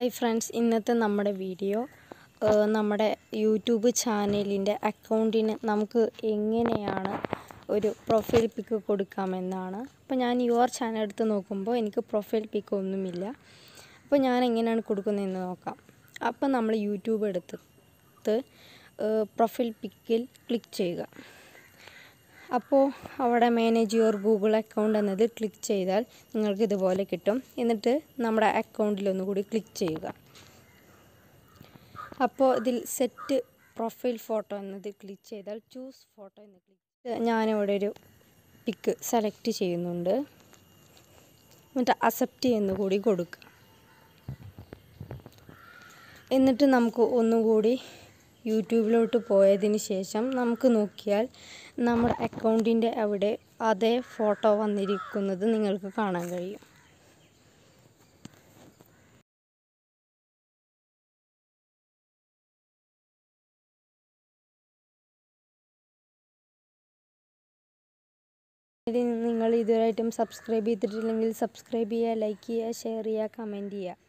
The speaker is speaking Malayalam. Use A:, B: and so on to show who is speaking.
A: ഹായ് ഫ്രണ്ട്സ് ഇന്നത്തെ നമ്മുടെ വീഡിയോ ഏഹ്, നമ്മുടെ യൂട്യൂബ് ചാനലിൻ്റെ അക്കൗണ്ടിന് നമുക്ക് എങ്ങനെയാണ് ഒരു പ്രൊഫൈൽ പിക്ക് കൊടുക്കാമെന്നാണ് അപ്പോൾ ഞാൻ യുവർ ചാനൽ എടുത്ത് നോക്കുമ്പോൾ എനിക്ക് പ്രൊഫൈൽ പിക്ക് ഒന്നുമില്ല അപ്പോൾ ഞാൻ എങ്ങനെയാണ് കൊടുക്കുന്നതെന്ന് നോക്കാം അപ്പോൾ നമ്മൾ യൂട്യൂബ് എടുത്തിട്ട് ഏഹ്, പ്രൊഫൈൽ പിക്കിൽ ക്ലിക്ക് ചെയ്യുക അപ്പോൾ അവിടെ മാനേജ് യുവർ ഗൂഗിൾ അക്കൗണ്ട് എന്നത് ക്ലിക്ക് ചെയ്താൽ നിങ്ങൾക്ക് ഇതുപോലെ കിട്ടും എന്നിട്ട് നമ്മുടെ അക്കൗണ്ടിൽ ഒന്നുകൂടി ക്ലിക്ക് ചെയ്യുക അപ്പോൾ ഇതിൽ സെറ്റ് പ്രൊഫൈൽ ഫോട്ടോ എന്നത് ക്ലിക്ക് ചെയ്താൽ ചൂസ് ഫോട്ടോ എന്ന് ക്ലിക്ക് ഞാനിവിടെ ഒരു പിക്ക് സെലക്ട് ചെയ്യുന്നുണ്ട് എന്നിട്ട് അക്സെപ്റ്റ് എന്ന് കൂടി കൊടുക്കുക എന്നിട്ട് നമുക്ക് ഒന്നുകൂടി യൂട്യൂബിലോട്ട് പോയതിന് ശേഷം നമുക്ക് നോക്കിയാൽ നമ്മുടെ അക്കൗണ്ടിൻ്റെ അവിടെ അതേ ഫോട്ടോ വന്നിരിക്കുന്നത് നിങ്ങൾക്ക് കാണാൻ കഴിയും ഇനി നിങ്ങൾ ഇതുവരെയായിട്ടും സബ്സ്ക്രൈബ് ചെയ്തിട്ടില്ലെങ്കിൽ സബ്സ്ക്രൈബ് ചെയ്യുക ലൈക്ക് ചെയ്യുക ഷെയർ ചെയ്യുക കമൻറ്റ് ചെയ്യുക